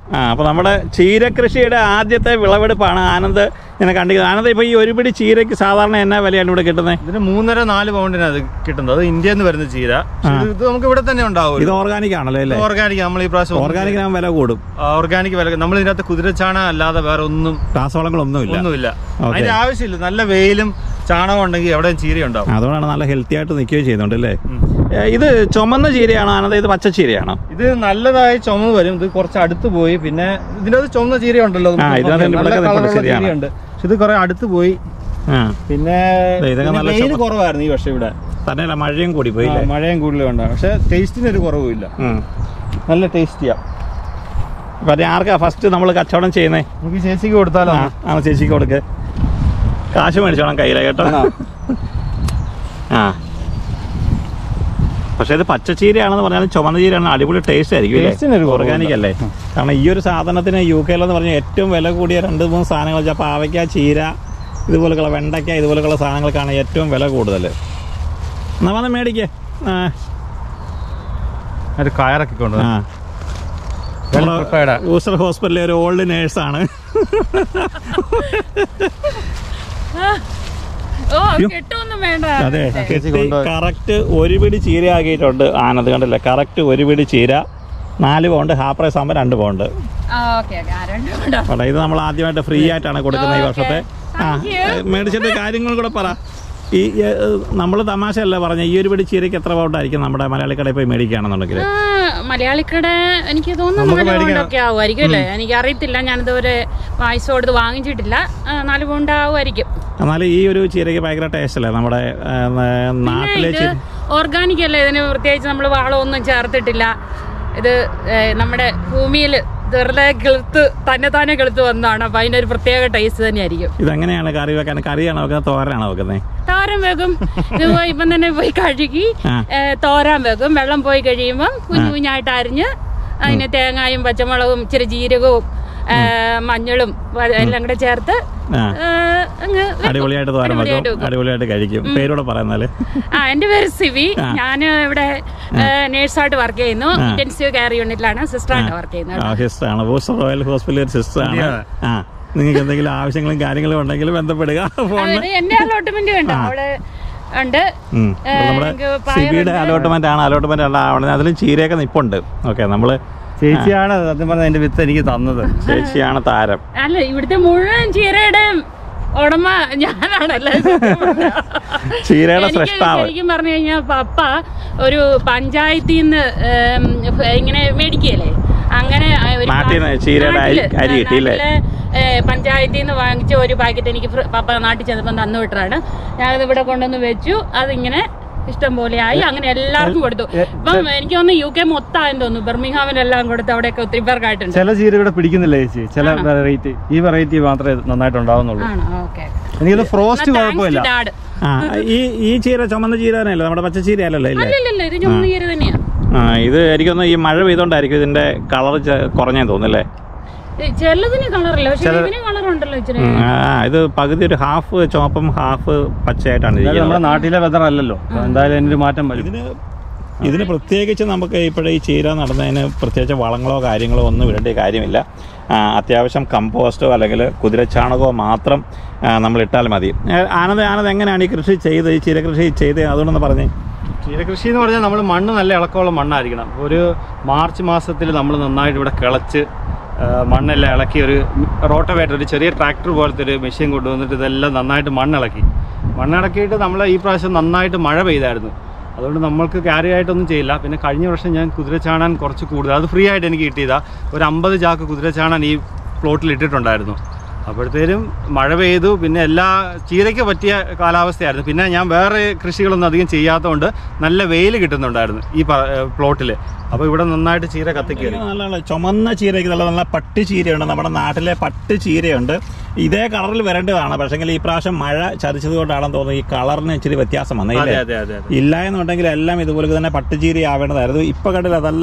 ആ അപ്പോൾ നമ്മുടെ ചീരകൃഷിയുടെ ആദ്യത്തെ വിളവെടുപ്പാണ് ആനന്ദ് ഇങ്ങനെ കണ്ടിരിക്കുന്നത് ആനന്ദ് ഇപ്പോൾ ഈ ഒരു പിടി ചീരയ്ക്ക് സാധാരണ എന്നാ വിലയാണ് ഇവിടെ കിട്ടുന്നത് ഇതിന് മൂന്നര നാല് പൗണ്ടിനാണ് അത് കിട്ടുന്നത് അത് ഇന്ത്യയിൽ നിന്ന് വരുന്ന ചീര പക്ഷേ ഇത് ഇത് നമുക്ക് ഇവിടെ തന്നെ ഉണ്ടാവും ഇത് ഓർഗാനിക് ആണല്ലോ അല്ലേ ഓർഗാനിക് നമ്മൾ ഈ പ്രാവശ്യം ഓർഗാനിക്കിനാകുമ്പോൾ വില കൂടും ഓർഗാനിക് വില നമ്മൾ ഇതിനകത്ത് കുതിരച്ചാണ അല്ലാതെ വേറെ ഒന്നും രാസവളങ്ങളൊന്നുമില്ല ഒന്നുമില്ല Okay. അതിന്റെ ആവശ്യമില്ല നല്ല വെയിലും ചാണകം ഉണ്ടെങ്കിൽ എവിടെയും ചീര ഉണ്ടാവും അതുകൊണ്ടാണ് നല്ല ഹെൽത്തി ആയിട്ട് നിൽക്കുകയും ചെയ്യുന്നുണ്ട് അല്ലേ ഏ, ഇത് ചുമന്ന ചീരയാണോ ആനന്ദ ഇത് പച്ച ചീരയാണോ ഇത് നല്ലതായി ചുമന്ന് വരും ഇത് കുറച്ച് അടുത്ത് പോയി പിന്നെ ഇതിന്റെ അത് ചുമന്ന ചീര ഉണ്ടല്ലോ ആ, ഇതിനകത്ത് നല്ല ഇവിടെ കളറുള്ള ശരിയാണ്. ചീരയുണ്ട് പക്ഷെ ഇത് കുറെ അടുത്ത് പോയി ആ പിന്നെ ദേ, ഇതൊക്കെ നല്ല വെയിൽ ചുമ- കുറവായിരുന്നു ഈ വർഷം ഇവിടെ തന്നെയല്ല മഴയും കൂടി പോയി ആ, മഴയും കൂടുതലും ഉണ്ടാവും പക്ഷെ ടേസ്റ്റിന് ഒരു കുറവുമില്ല നല്ല ടേസ്റ്റിയാ അപ്പം ആർക്കാ ഫസ്റ്റ് നമ്മൾ കച്ചവടം ചെയ്യുന്നേ നമുക്ക് ചേച്ചിക്ക് കൊടുത്താലോ ആ ആ ചേച്ചിക്ക് കൊടുക്ക് കാശ് മേടിച്ചോണം കയ്യിലെ കേട്ടോ ആണോ? ആ പക്ഷേ ഇത് പച്ചച്ചീരയാണെന്ന് പറഞ്ഞാലും ചുമന്ന ചീരയാണ് അടിപൊളി ടേസ്റ്റ് ആയിരിക്കും Taste ന് ഒരു കുറവുമില്ല. ഓർഗാനിക് അല്ലേ കാരണം ഈ ഒരു സാധനത്തിന് യു കെയിലെന്ന് പറഞ്ഞാൽ ഏറ്റവും വില കൂടിയ രണ്ട് മൂന്ന് സാധനങ്ങൾ വെച്ചാൽ പാവയ്ക്ക ചീര ഇതുപോലെയുള്ള വെണ്ടയ്ക്ക ഇതുപോലെയുള്ള സാധനങ്ങൾക്കാണ് ഏറ്റവും വില കൂടുതൽ എന്നാ വന്ന് മേടിക്കേ ആ ഒരു കയറൊക്കെ കൊണ്ട് ആ Well prepared ആ. ഊസ്റ്റർ ഹോസ്പിറ്റലിലെ ഒരു ഓൾഡ് നേഴ്സാണ് ഓ കെട്ടൊന്നും വേണ്ട അതെ ചേച്ചി കൊണ്ടുപോയി. കറക്റ്റ് ഒരു പിടി ചീര ആക്കിയിട്ടുണ്ട് ആനത് കണ്ടില്ലേ കറക്റ്റ് ഒരു പിടി ചീര നാല് പൗണ്ട് ഹാഫ് പ്രൈസ് ആകുമ്പോൾ രണ്ട് പൗണ്ട് ആ ഓക്കെ ഓക്കെ ആരാണ്ട് വേണ്ട അവിടെ ഇത് നമ്മൾ ആദ്യമായിട്ട് ഫ്രീ ആയിട്ടാണ് കൊടുക്കുന്നത് ഈ Okay. വർഷത്തെ ആ Thank you. ഏ, മേടിച്ചിട്ട് കാര്യങ്ങൾ കൂടെ പറ ഈ നമ്മൾ തമാശയല്ല പറഞ്ഞ ഈ ഒരു പിടി ചീരയ്ക്ക് എത്ര പൗണ്ടായിരിക്കും നമ്മുടെ മലയാളി കടയിൽ പോയി മേടിക്കുകയാണെന്നുണ്ടെങ്കിൽ ആ, മലയാളിക്കട എനിക്ക് തോന്നുന്നു നമുക്ക് നാല് മേടിക്കാം. പൗണ്ടൊക്കെ ആവുമായിരിക്കും അല്ലേ എനിക്ക് അറിയത്തില്ല ഞാനിതുവരെ പൈസ കൊടുത്ത് വാങ്ങിച്ചിട്ടില്ല ആ, നാല് പൗണ്ട് ആവുമായിരിക്കും എന്നാൽ ഈ ഒരു ചീരയ്ക്ക് ഭയങ്കര ടേസ്റ്റ് അല്ലേ നമ്മുടെ ഏ, ഏ, നാട്ടിലെ ഇത് ചീര ഓർഗാനിക് അല്ലേ ഇതിന് പ്രത്യേകിച്ച് നമ്മൾ വളമൊന്നും ചേർത്തിട്ടില്ല ഇത് ഏ, നമ്മുടെ ഭൂമിയിൽ വെറുതെ കിളുത്ത് തന്നെ തന്നെ കിളുത്ത് വന്നതാണ് അപ്പൊ അതിന്റെ ഒരു പ്രത്യേക ടേസ്റ്റ് തന്നെയായിരിക്കും ഇതെങ്ങനെയാണ് കറി വെക്കാൻ കറിയാണോ വെക്കുന്നത് തോരനാണോ വെക്കുന്നത് തോരൻ വെക്കും ഇത് പോയി ഇപ്പം തന്നെ പോയി കഴുകി ആ. ഏ, തോരാൻ വെക്കും വെള്ളം പോയി കഴിയുമ്പം കുഞ്ഞു കുഞ്ഞായിട്ട് അരിഞ്ഞ് അതിന് തേങ്ങായും പച്ചമുളകും ഇച്ചിരി ജീരകവും ഏ, മഞ്ഞളും വ- എല്ലാം കൂടെ ചേർത്ത് ആ ഏ, അങ്ങ് വെക്കും. അടിപൊളിയായിട്ട് തോരൻ അടിപൊളിയായിട്ട് വെക്കും വെക്കും. അടിപൊളിയായിട്ട് കഴിക്കും പേരൂടെ പറയുന്നാല് ആ എന്റെ പേര് സിവി ഞാൻ ഇവിടെ നേഴ്സായിട്ട് വർക്ക് ചെയ്യുന്നു ഇന്റൻസീവ് കെയർ യൂണിറ്റിലാണ് സിസ്റ്ററായിട്ട് വർക്ക് ചെയ്യുന്നത് ആ സിസ്റ്ററാണ് ബൂസ്റ്റർ റോയൽ ഹോസ്പിറ്റൽ സിസ്റ്ററാണ് ആ നിങ്ങൾക്ക് എന്തെങ്കിലും ആവശ്യങ്ങളും കാര്യങ്ങളും ഉണ്ടെങ്കിൽ ബന്ധപ്പെടുക ഫോൺ അതായത് എന്റെ അലോട്ട്മെന്റ് കണ്ടോ അവിടെ ഉണ്ട് ഉം. ഏ, അപ്പോൾ നമ്മുടെ എനിക്ക് സിബിയുടെ അലോട്ട്മെന്റ് ആണ് അലോട്ട്മെന്റ് ആണ് അവിടെ അതിലും ചീരയൊക്കെ നിപ്പുണ്ട് ഓക്കെ നമ്മള് ചേച്ചിയാണ് സത്യം പറഞ്ഞ അതിന്റെ വിത്ത് എനിക്ക് തന്നത് ചേച്ചിയാണ് താരം അല്ല ഇവിടുത്തെ മുഴുവൻ ചീരയുടെ ഉടമ ഞാനാണല്ലേ ചീരയുടെ എനിക്ക് സൃഷ്ടാവ് ശരിക്കും പറഞ്ഞു കഴിഞ്ഞാൽ പപ്പ ഒരു പഞ്ചായത്തിൽ നിന്ന് ഏം, ഇങ്ങനെ മേടിക്കല്ലേ അങ്ങനെ ഒരു നാട്ടിൽ നിന്ന് ചീരയുടെ അരി- നാട്ടില്, അരി കിട്ടിയില്ലേ? നാട്ടിലെ, ഏ, പഞ്ചായത്തിൽ നിന്ന് വാങ്ങിച്ച ഒരു പാക്കറ്റ് എനിക്ക് ഫ്ര- പപ്പ നാട്ടിൽ ചെന്നപ്പോൾ തന്നു വിട്ടതാണ് ഞാനത് ഇവിടെ കൊണ്ടുവന്ന് വെച്ചു അതിങ്ങനെ ഇഷ്ടം പോലെ ആയി അങ്ങനെ എല്ലാവർക്കും കൊടുത്തു ഇപ്പം എനിക്ക് തോന്നുന്നു യു കെ മൊത്തമായെന്ന് തോന്നുന്നു ബെർമിഹാമിലെല്ലാം കൊടുത്ത് അവിടെയൊക്കെ ഒത്തിരി പേർക്കായിട്ടുണ്ട് ചില ചീര ഇവിടെ പിടിക്കുന്നില്ല ചേച്ചി ചില വെറൈറ്റി ഈ വെറൈറ്റി മാത്രമേ നന്നായിട്ട് ഉണ്ടാവുന്നുള്ളൂ ആണോ ഓക്കെ എനിക്കത് ഫ്രോസ്റ്റ് കുഴപ്പമില്ല ഡാഡ് ആ ഈ ഈ ചീര ചുമന്ന ചീര തന്നെയല്ലേ നമ്മുടെ പച്ച ചീര അല്ലല്ലോ ഇല്ലേ അല്ലല്ലല്ല ഇത് ചുമന്ന ചീര തന്നെയാ ആ ഇത് എനിക്കൊന്ന് ഈ മഴ പെയ്തോണ്ടായിരിക്കും ഇതിന്റെ കളർ കുറഞ്ഞെന്ന് തോന്നുന്നല്ലേ ഏ, ചിലതിന് കളറില്ല പക്ഷെ ഇതിന് കളർ ഉണ്ടല്ലോ ഇച്ചിരി ഉം, ആ ഇത് പകുതി ഒരു ഹാഫ് ചുവപ്പും ഹാഫ് പച്ചയായിട്ടാണ് ഇത് ഇരിക്കുന്നത് നമ്മുടെ നാട്ടിലെ വെതർ അല്ലല്ലോ അപ്പൊ എന്തായാലും അതിനൊരു മാറ്റം വരും ഇതിന് ഇതിന് പ്രത്യേകിച്ച് നമുക്ക് ഇപ്പോഴേ ഈ ചീര നടന്നതിന് പ്രത്യേകിച്ച് വളങ്ങളോ കാര്യങ്ങളോ ഒന്നും ഇടേണ്ട കാര്യമില്ല ആ, അത്യാവശ്യം കമ്പോസ്റ്റോ അല്ലെങ്കിൽ കുതിരച്ചാണകമോ മാത്രം ആ, നമ്മൾ ഇട്ടാൽ മതി ഏ, ആനന്ദ് ആനന്ദ് എങ്ങനെയാണ് ഈ കൃഷി ചെയ്ത് ഈ ചീര കൃഷി ചെയ്ത് അതുകൊണ്ടൊന്ന് പറഞ്ഞേ ചീരകൃഷി എന്ന് പറഞ്ഞാൽ നമ്മൾ മണ്ണ് നല്ല ഇളക്കമുള്ള മണ്ണായിരിക്കണം ഒരു മാർച്ച് മാസത്തിൽ നമ്മൾ നന്നായിട്ട് ഇവിടെ കിളച്ച് ആ, മണ്ണെല്ലാം ഇളക്കി ഒരു റോട്ടവേറ്റർ ഒരു ചെറിയ ട്രാക്ടർ പോലത്തെ ഒരു മെഷീൻ കൊണ്ടുവന്നിട്ട് ഇതെല്ലാം നന്നായിട്ട് മണ്ണിളക്കി മണ്ണിളക്കിയിട്ട് നമ്മൾ ഈ പ്രാവശ്യം നന്നായിട്ട് മഴ പെയ്തായിരുന്നു അതുകൊണ്ട് നമ്മൾക്ക് ക്യാരി ആയിട്ടൊന്നും ചെയ്യില്ല പിന്നെ കഴിഞ്ഞ വർഷം ഞാൻ കുതിരച്ചാണാൻ കുറച്ച് കൂടുതൽ അത് ഫ്രീ ആയിട്ട് എനിക്ക് കിട്ടിയതാ ഒരു അമ്പത് ചാക്ക് കുതിരച്ചാണാൻ ഈ പ്ലോട്ടിൽ ഇട്ടിട്ടുണ്ടായിരുന്നു അപ്പോഴത്തേനും മഴ പെയ്തു പിന്നെ എല്ലാ ചീരയ്ക്ക് പറ്റിയ കാലാവസ്ഥയായിരുന്നു പിന്നെ ഞാൻ വേറെ കൃഷികളൊന്നും അധികം ചെയ്യാത്തതുകൊണ്ട് നല്ല വെയിൽ കിട്ടുന്നുണ്ടായിരുന്നു ഈ പ്ലോട്ടിൽ അപ്പോൾ ഇവിടെ നന്നായിട്ട് ചീര കത്തിക്കയറി നല്ല നല്ല ചുമന്ന ചീരയ്ക്ക് നല്ല നല്ല പട്ട് ചീരയുണ്ട് നമ്മുടെ നാട്ടിലെ പട്ട് ചീരയുണ്ട് ഇതേ കളറിൽ വരേണ്ടതാണ് പക്ഷെങ്കിൽ ഈ പ്രാവശ്യം മഴ ചതിച്ചത് കൊണ്ടാണെന്ന് തോന്നുന്നു ഈ കളറിന് ഇച്ചിരി വ്യത്യാസം അതെ വന്നില്ലേ അതെ അതെ അതെ ഇല്ല എന്നുണ്ടെങ്കിൽ എല്ലാം ഇതുപോലെ തന്നെ പട്ടുചീരി ആവേണ്ടതായിരുന്നു ഇപ്പൊ കണ്ടില്ല നല്ല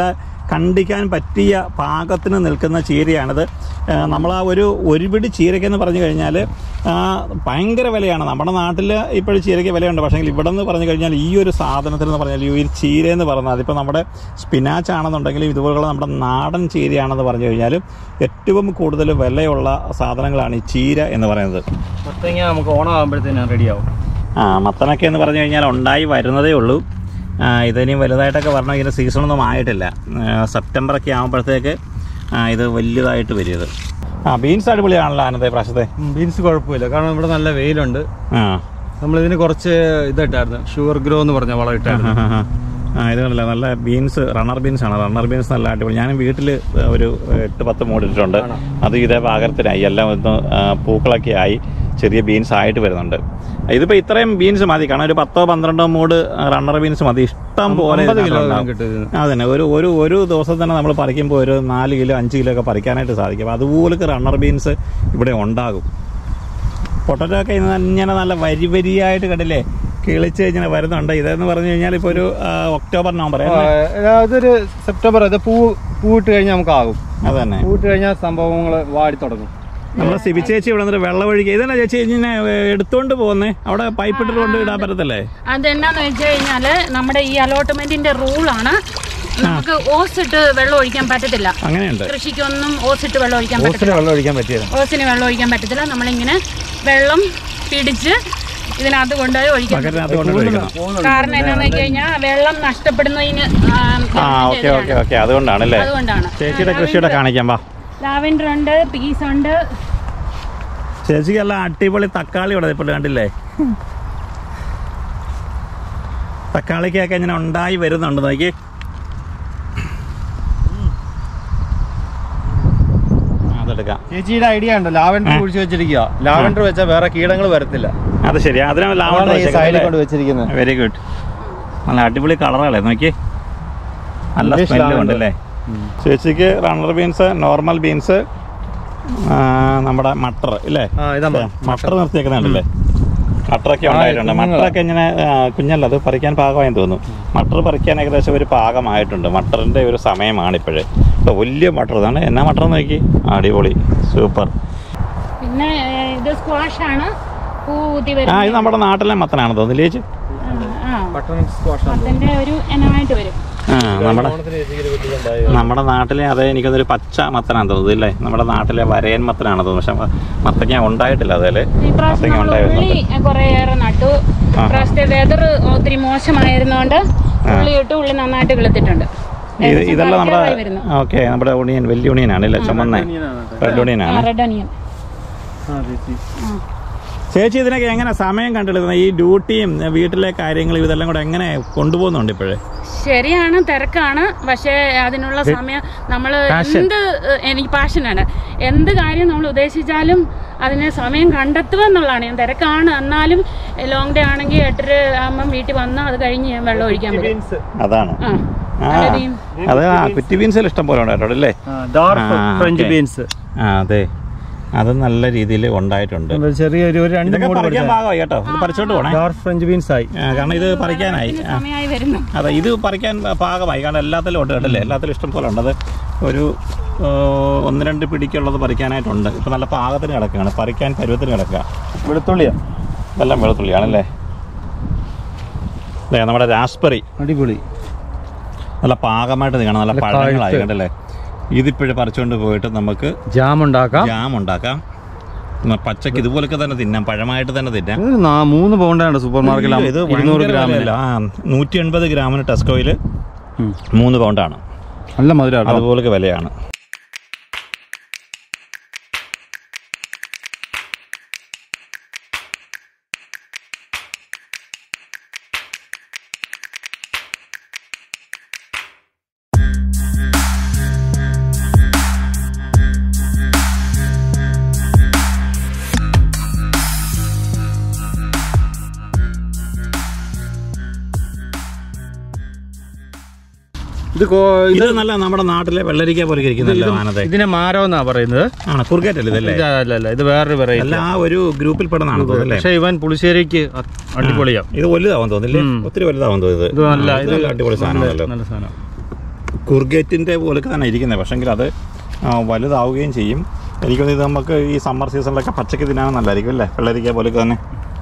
കണ്ടിക്കാൻ പറ്റിയ പാകത്തിന് നിൽക്കുന്ന ചീരയാണിത് നമ്മൾ ആ ഒരു ഒരു പിടി ചീരയ്ക്കെന്ന് പറഞ്ഞു കഴിഞ്ഞാൽ ഭയങ്കര വിലയാണ് നമ്മുടെ നാട്ടിൽ ഇപ്പോഴും ചീരയ്ക്ക് വിലയുണ്ട് പക്ഷേ ഇവിടെ നിന്ന് പറഞ്ഞു കഴിഞ്ഞാൽ ഈ ഒരു സാധനത്തിന് എന്ന് പറഞ്ഞാൽ ഈ ഒരു ചീര എന്ന് പറഞ്ഞാൽ അതിപ്പോൾ നമ്മുടെ സ്പിനാച്ച് ആണെന്നുണ്ടെങ്കിലും ഇതുപോലുള്ള നമ്മുടെ നാടൻ ചീരയാണെന്ന് പറഞ്ഞു കഴിഞ്ഞാൽ ഏറ്റവും കൂടുതൽ വിലയുള്ള സാധനങ്ങളാണ് ഈ ചീര എന്ന് പറയുന്നത് മത്തങ്ങ നമുക്ക് ഓണം ആകുമ്പോഴത്തേനും റെഡിയാവും ആ മത്തനൊക്കെ എന്ന് പറഞ്ഞു കഴിഞ്ഞാൽ ഉണ്ടായി വരുന്നതേ ഉള്ളൂ ആ, ഇതിനി വലുതായിട്ടൊക്കെ പറഞ്ഞാൽ ഇതിൻ്റെ സീസണൊന്നും ആയിട്ടില്ല ആ, സെപ്റ്റംബറൊക്കെ ആകുമ്പോഴത്തേക്ക് ആ, ഇത് വലിയതായിട്ട് വരും ഇത് ആ ബീൻസ് അടിപൊളിയാണല്ലോ ആനന്ദ പ്രാവശ്യത്തെ ബീൻസ് കുഴപ്പമില്ല കാരണം ഇവിടെ നല്ല വെയിലുണ്ട് ആ നമ്മൾ ഇതിന് കുറച്ച് ഇതിട്ടായിരുന്നു ഷുഗർ ഗ്രോ എന്ന് പറഞ്ഞ വളം ഇട്ടായിരുന്നു ആ ഇത് കണ്ടില്ല നല്ല ബീൻസ് റണ്ണർ ബീൻസ് ആണ് റണ്ണർ ബീൻസ് നല്ല അടിപൊളി ഞാൻ വീട്ടിൽ ഒരു എട്ട് പത്ത് മൂടിട്ടുണ്ട് അത് ഇതേ പാകത്തിനായി എല്ലാം ഒന്ന് ആ, പൂക്കളൊക്കെ ആയി ചെറിയ ബീൻസ് ആയിട്ട് വരുന്നുണ്ട് ഇതിപ്പോൾ ഇത്രയും ബീൻസ് മതി കാരണം ഒരു പത്തോ പന്ത്രണ്ടോ മൂട് റണ്ണർ ബീൻസ് മതി ഇഷ്ടം പോലെ അമ്പത് കിലോ ഇതിനകത്തുണ്ടാവും. കിട്ടും ഇതിന്. അതന്നെ ഒരു ഒരു ഒരു ദിവസം തന്നെ നമ്മൾ പറിക്കുമ്പോൾ ഒരു നാല് കിലോ അഞ്ച് കിലോ ഒക്കെ പറിക്കാനായിട്ട് സാധിക്കും അപ്പോൾ അതുപോലൊക്കെ റണ്ണർ ബീൻസ് ഇവിടെ ഉണ്ടാകും പൊട്ടറ്റോ ഒക്കെ ഇന്ന് ഇങ്ങനെ നല്ല വരി വരിയായിട്ട് കണ്ടില്ലേ കിളിച്ച് ഇങ്ങനെ വരുന്നുണ്ട് ഇതെന്ന് പറഞ്ഞു കഴിഞ്ഞാൽ ഇപ്പോൾ ഒരു ആ, ഒക്ടോബർ നവംബർ ആ, അതൊരു സെപ്റ്റംബർ അത് പൂ പൂവിട്ട് കഴിഞ്ഞാൽ നമുക്ക് ആകും അത് തന്നെ പൂവിട്ട് കഴിഞ്ഞാൽ സംഭവങ്ങൾ വാടി തുടങ്ങും നമ്മൾ സിബി ചേച്ചി ഇവിടെ നിന്നിട്ട് വെള്ളം ഒഴുകി ഇതന്നെ ചേച്ചി ഇങ്ങനെ എടുത്തോണ്ട് പോകുന്നേ അവിടെ പൈപ്പ് ഇട്ടിട്ട് കൊണ്ട് ഇടാൻ പറ്റത്തില്ലേ അതെന്നാന്ന് വെച്ച് കഴിഞ്ഞാല് നമ്മുടെ ഈ അലോട്ട്മെന്റിന്റെ റൂളാണ് നമുക്ക് ഓസ് ഇട്ട് വെള്ളം ഒഴിക്കാൻ പറ്റത്തില്ല അങ്ങനെയുണ്ട് കൃഷിക്കൊന്നും ഓസ് ഇട്ട് വെള്ളം ഒഴിക്കാൻ പറ്റത്തില്ല ഓസിന് വെള്ളം ഒഴിക്കാൻ പറ്റിയത് ഓസിന് വെള്ളം ഒഴിക്കാൻ പറ്റത്തില്ല നമ്മളിങ്ങനെ വെള്ളം പിടിച്ച് ഇതിനകത്ത് കൊണ്ടുപോയി ഒഴിക്കാൻ പറ്റും. പകരത്തിനകത്ത് കൊണ്ടിട്ട് ഒഴിക്കണം കാരണം എന്നാന്ന് വെച്ച് കഴിഞ്ഞാൽ വെള്ളം നഷ്ടപ്പെടുന്നതിന് ആ, ആ ഓക്കെ ഓക്കെ ഓക്കെ അതുകൊണ്ടാണല്ലേ അതുകൊണ്ടാണ് ചേച്ചിയുടെ കൃഷിയുടെ കാണിക്കാം വാ ലാവൻഡർ ഉണ്ട് പീസ് ഉണ്ട് ചേച്ചിക്ക് എല്ലാം അടിപൊളി തക്കാളി ഇവിടെ ഇപ്പോൾ കണ്ടില്ലേ തക്കാളിക്കൊക്കെ ഇങ്ങനെ ഉണ്ടായി വരുന്നുണ്ട് നോക്കി അതെടുക്കാം ചേച്ചിയുടെ ഐഡിയ ഉണ്ട് ലാവൻഡർ കുഴിച്ച് വെച്ചിരിക്കുക ലാവൻഡർ വെച്ചാൽ വേറെ കീടങ്ങൾ വരത്തില്ല അത് ശരി അതിനാണ് അതാണ് ലാവണ്ടർ ഈ സൈഡിൽ കൊണ്ട് വെച്ചിരിക്കുന്നത് വെരി ഗുഡ് നല്ല അടിപൊളി കളറല്ലേ നോക്കി നല്ല English സ്മെല്ലും lavender. ഉണ്ടല്ലേ ചേച്ചിക്ക് റണ്ണർ ബീൻസ് നോർമൽ ബീൻസ് നമ്മുടെ മട്ടർ ഇല്ലേ ആ ഇതാ മട്ടർ നിർത്തിയേക്കുന്നുണ്ടല്ലേ മട്ടറൊക്കെ ഉണ്ടായിട്ടുണ്ട് കുഞ്ഞുങ്ങളാ. മട്ടറൊക്കെ ഇങ്ങനെ ആ, കുഞ്ഞല്ല അത് പറിക്കാൻ പാകമായെന്ന് തോന്നുന്നു മട്ടർ പറിക്കാൻ ഏകദേശം ഒരു പാകമായിട്ടുണ്ട് മട്ടറിന്റെ ഒരു സമയമാണ് ഇപ്പോഴേ ഇപ്പോൾ വലിയ മട്ടർ ഇതാണ് എന്നാ മട്ടർ നോക്കി അടിപൊളി സൂപ്പർ പിന്നെ ഏ, ഇത് സ്ക്വാഷ് ആണ് പൂ ഊതി ആ വരും ഇത് നമ്മുടെ നാട്ടിലെ മത്തനാണ് തോന്നുന്നു ചേച്ചി ആ ബട്ടൺ സ്ക്വാഷ് അതിന്റെ ഒരു ഇനമായിട്ട് വരും ആ നമ്മുടെ ഓണത്തിന് ചേച്ചിക്ക് ഒരു വലിയ നമ്മുടെ നാട്ടിലെ അതേ എനിക്കൊന്നൊരു പച്ച മത്തനാണ് തോന്നുന്നത് ഇല്ലേ നമ്മുടെ നാട്ടിലെ വരയൻ മത്തനാണ് തോന്നുന്നു പക്ഷെ മത്തങ്ങ ഉണ്ടായിട്ടില്ല അതേല് ഈ പ്രാവശ്യം മത്തങ്ങ നമ്മൾ ഉണ്ടായി ഉള്ളി വരുന്നുണ്ട് കുറേയേറെ നട്ടു ആ. പ്രാവശ്യത്തെ വെതർ ഒത്തിരി മോശമായിരുന്നോണ്ട് ഉള്ളി ഇട്ട് ഉള്ളി നന്നായിട്ട് കിളുത്തിട്ടുണ്ട് ഇത് ഏകദേശം ഇതെല്ലാം നമ്മുടെ പറിക്കാറായി വരുന്നു. ഓക്കെ നമ്മുടെ ഒണിയൻ വലിയ ഒണിയനാണ് ഇല്ലേ ചുമന്ന റെഡ് ആ, ഒണിയനാണ് റെഡ് അനിയൻ ആ ചേച്ചി ആ. ചേച്ചി ഇതിനൊക്കെ എങ്ങനെ സമയം കണ്ടെടുക്കുന്നത് ഈ ഡ്യൂട്ടിയും വീട്ടിലെ കാര്യങ്ങളും ഇതെല്ലാം കൂടെ എങ്ങനെ കൊണ്ടുപോകുന്നുണ്ട് ഇപ്പോഴേ ശരിയാണ് തിരക്കാണ് പക്ഷേ അതിനുള്ള സമയം നമ്മൾ എന്ത് ഏഹ്, എനിക്ക് പാഷനാണ് എന്ത് കാര്യം നമ്മൾ ഉദ്ദേശിച്ചാലും അതിന് സമയം കണ്ടെത്തുക എന്നുള്ളതാണ് ഞാൻ തിരക്കാണ് എന്നാലും ലോങ് ഡേ ആണെങ്കിൽ എട്ടര ആകുമ്പം വീട്ടിൽ വന്ന് അത് കഴിഞ്ഞ് ഞാൻ വെള്ളം ഒഴിക്കാൻ പറ്റും ബീൻസ് അതാണ് ആ ആ നല്ലതീം. അത് ആ കുറ്റി ബീൻസിൽ ഇഷ്ടം പോലെ ഉണ്ടായിട്ടുണ്ട് അല്ലേ ഡാർക്ക് ആ, ഫ്രഞ്ച് okay. ബീൻസ് ആ അതെ അത് നല്ല രീതിയിൽ ഉണ്ടായിട്ടുണ്ട് ചെറിയൊരു ഒരു രണ്ട് ഇതൊക്കെ മൂട് പറിക്കാൻ ഭാഗമായി കേട്ടോ ഇത് പറിച്ചോട്ട് പോണേ ഡാർക്ക് ഫ്രഞ്ച് ബീൻസ് ആയി ആ, കാരണം ഇത് പറിക്കാനായി ഇതിന് ആ. സമയമായി വരുന്നു അതെ ഇത് പറിക്കാൻ പാകമായി കാരണം എല്ലാത്തിലും ഉണ്ട് കേട്ടല്ലേ എല്ലാത്തിലും ഇഷ്ടം പോലെ ഉണ്ട് അത് ഒരു ആ, ഒന്ന് രണ്ട് പിടിക്കുള്ളത് പറിക്കാനായിട്ടുണ്ട് ഇപ്പം നല്ല പാകത്തിന് കിടക്കുകയാണ് പറിക്കാൻ പരുവത്തിന് കിടക്കുക വെളുത്തുള്ളിയാ ഇതെല്ലാം വെളുത്തുള്ളിയാണല്ലേ അതെ നമ്മുടെ രാസ്പെറി അടിപൊളി നല്ല പാകമായിട്ട് നിൽക്കണം നല്ല നല്ല പഴങ്ങളായി പഴുത്ത്. കണ്ടല്ലേ ഇതിപ്പോഴും പറിച്ചുകൊണ്ട് പോയിട്ട് നമുക്ക് ജാം ഉണ്ടാക്കാം ജാം ഉണ്ടാക്കാം ഉം, പച്ചക്ക് ഇതുപോലൊക്കെ തന്നെ തിന്നാം പഴമായിട്ട് തന്നെ തിന്നാം ഇത് നാ- മൂന്ന് പൗണ്ടാണ് സൂപ്പർ ഇത് മാർക്കറ്റിൽ ഇരുന്നൂറ് ഭയങ്കര ഗ്രാമിന് വിലയല്ല. ആ നൂറ്റി എൺപത് ഗ്രാമിന് ടെസ്കോയിൽ ഉം. മൂന്ന് പൗണ്ടാണ് നല്ല മധുരം അതുപോലൊക്കെ വിലയാണ് ഇത് കോ- ഇത് നല്ല നമ്മുടെ നാട്ടിലെ വെള്ളരിക്ക പോലെ ഇരിക്കുന്നല്ലോ ആനത്തെ ഇതിനെ മാരോ എന്നാ പറയുന്നത് ആണ് കുറുക്കേറ്റ് അല്ലേ ഇതല്ലേ ഇത് അല്ല അല്ല ഇത് വേറൊരു വെറൈറ്റി അല്ല ആ ഒരു ഗ്രൂപ്പിൽ പെടുന്നതാണ് തോന്നുന്നല്ലേ പക്ഷെ ഇവൻ പുളിശ്ശേരിക്ക് അ- അടിപൊളിയാ ഇത് വലുതാവും തോന്നില്ലേ ഒത്തിരി വലുതാവും തോന്നുന്നത് ഇത് നല്ല ആ, ഇത് ഇത് നല്ല അടിപൊളി സാധനമാണല്ലോ നല്ല സാധനം കുർഗേറ്റിൻ്റെ പോലൊക്കെ തന്നെ ഇരിക്കുന്നത് പക്ഷെങ്കിൽ അത് ആ, വലുതാവുകയും ചെയ്യും എനിക്ക് തോന്നുന്നു ഇത് നമുക്ക് ഈ സമ്മർ സീസണിലൊക്കെ പച്ചക്ക് തിന്നാൻ നല്ലതായിരിക്കും അല്ലേ വെള്ളരിക്ക പോലൊക്കെ തന്നെ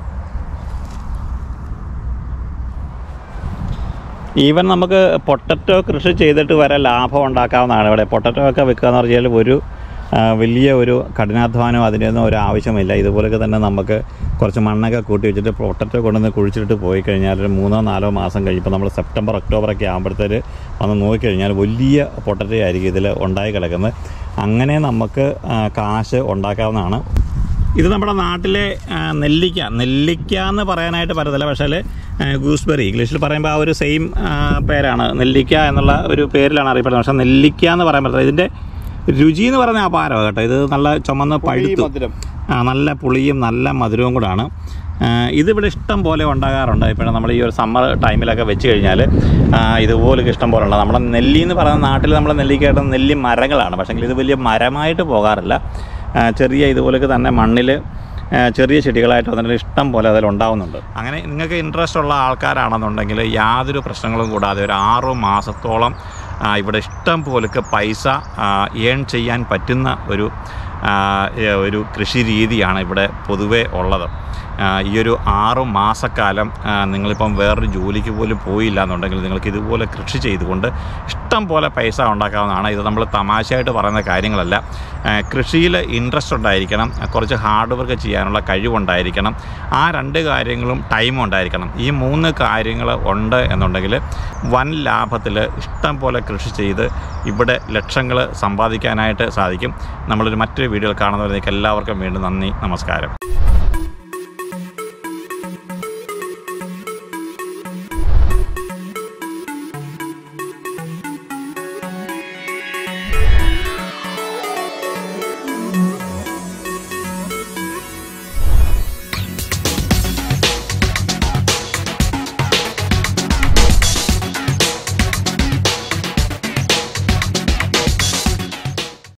ഈവൻ നമുക്ക് പൊട്ടറ്റോ കൃഷി ചെയ്തിട്ട് വരെ ലാഭം ഉണ്ടാക്കാവുന്നതാണ് ഇവിടെ പൊട്ടറ്റോ ഒക്കെ വെക്കുക എന്ന് പറഞ്ഞാൽ ഒരു ആ, വലിയ ഒരു കഠിനാധ്വാനം അതിനൊന്നും ഒരു ആവശ്യമില്ല ഇതുപോലൊക്കെ തന്നെ നമുക്ക് കുറച്ച് മണ്ണൊക്കെ കൂട്ടി വെച്ചിട്ട് പൊട്ടറ്റോ കൊണ്ടുവന്ന് കുഴിച്ചിട്ട് പോയി കഴിഞ്ഞാൽ ഒരു മൂന്നോ നാലോ മാസം കഴിയുമ്പോൾ നമ്മൾ സെപ്റ്റംബർ ഒക്ടോബറൊക്കെ ആകുമ്പോഴത്തേക്ക് വന്ന് നോക്കിക്കഴിഞ്ഞാൽ വലിയ പൊട്ടറ്റോ ആയിരിക്കും ഇതിൽ ഉണ്ടായി കിടക്കുന്നത് അങ്ങനെ നമുക്ക് ആ, കാശ് ഉണ്ടാക്കാവുന്നതാണ് ഇത് നമ്മുടെ നാട്ടിലെ ആ, നെല്ലിക്ക നെല്ലിക്ക എന്ന് പറയാനായിട്ട് പറ്റത്തില്ല പക്ഷേ ഗൂസ്ബെറി ഇംഗ്ലീഷിൽ പറയുമ്പോൾ ആ ഒരു സെയിം പേരാണ് നെല്ലിക്ക എന്നുള്ള ഒരു പേരിലാണ് അറിയപ്പെടുന്നത് പക്ഷേ നെല്ലിക്ക എന്ന് പറയാൻ പറ്റില്ല ഇതിൻ്റെ രുചി എന്ന് പറയുന്നത് അപാരമാണ് കേട്ടോ ഇത് നല്ല ചുമന്ന് പഴുത്തു മധുരം ആ, നല്ല പുളിയും നല്ല മധുരവും കൂടാണ് ആ, ഇതിവിടെ ഇഷ്ടം പോലെ ഉണ്ടാകാറുണ്ട് ഇപ്പോഴും നമ്മൾ ഈ ഒരു സമ്മർ ടൈമിലൊക്കെ വെച്ച് കഴിഞ്ഞാൽ ഇതുപോലൊക്കെ ഇഷ്ടം പോലെ ഉണ്ട് നമ്മുടെ നെല്ലി എന്ന് പറയുന്ന നാട്ടിൽ നമ്മൾ നെല്ലിക്കായിട്ട് നെല്ലി മരങ്ങളാണ് പക്ഷേ ഇത് വലിയ മരമായിട്ട് പോകാറില്ല ആ, ചെറിയ ഇതുപോലൊക്കെ തന്നെ മണ്ണിൽ ചെറിയ ചെടികളായിട്ട് വന്നിട്ട് ഇഷ്ടം പോലെ അതിൽ ഉണ്ടാവുന്നുണ്ട് അങ്ങനെ നിങ്ങൾക്ക് ഇൻട്രസ്റ്റ് ഉള്ള ആൾക്കാരാണെന്നുണ്ടെങ്കിൽ യാതൊരു പ്രശ്നങ്ങളും കൂടാതെ ഒരു ആറു മാസത്തോളം ആ, ഇവിടെ ഇഷ്ടം പോലൊക്കെ പൈസ ഏൺ ചെയ്യാൻ പറ്റുന്ന ഒരു ആ, ഏ, ഒരു കൃഷി രീതിയാണ് ഇവിടെ പൊതുവേ ഉള്ളത് ആ, ഈ ഒരു ആറു മാസക്കാലം ആ, നിങ്ങളിപ്പം വേറൊരു ജോലിക്ക് പോലും പോയില്ല എന്നുണ്ടെങ്കിൽ നിങ്ങൾക്ക് ഇതുപോലെ കൃഷി ചെയ്തുകൊണ്ട് ഇഷ്ടം പോലെ പൈസ ഉണ്ടാക്കാവുന്നതാണ് ഇത് നമ്മൾ തമാശയായിട്ട് പറയുന്ന കാര്യങ്ങളല്ല കൃഷിയിൽ ഇൻട്രസ്റ്റ് ഉണ്ടായിരിക്കണം കുറച്ച് ഹാർഡ് വർക്ക് ചെയ്യാനുള്ള കഴിവുണ്ടായിരിക്കണം ആ രണ്ട് കാര്യങ്ങളും ടൈം ഉണ്ടായിരിക്കണം ഈ മൂന്ന് കാര്യങ്ങൾ ഉണ്ട് എന്നുണ്ടെങ്കിൽ വൻ ലാഭത്തിൽ ഇഷ്ടം പോലെ കൃഷി ചെയ്ത് ഇവിടെ ലക്ഷങ്ങൾ സമ്പാദിക്കാനായിട്ട് സാധിക്കും നമ്മളൊരു മറ്റൊരു വീഡിയോയിൽ കാണുന്നവരേക്ക് എല്ലാവർക്കും വീണ്ടും നന്ദി നമസ്കാരം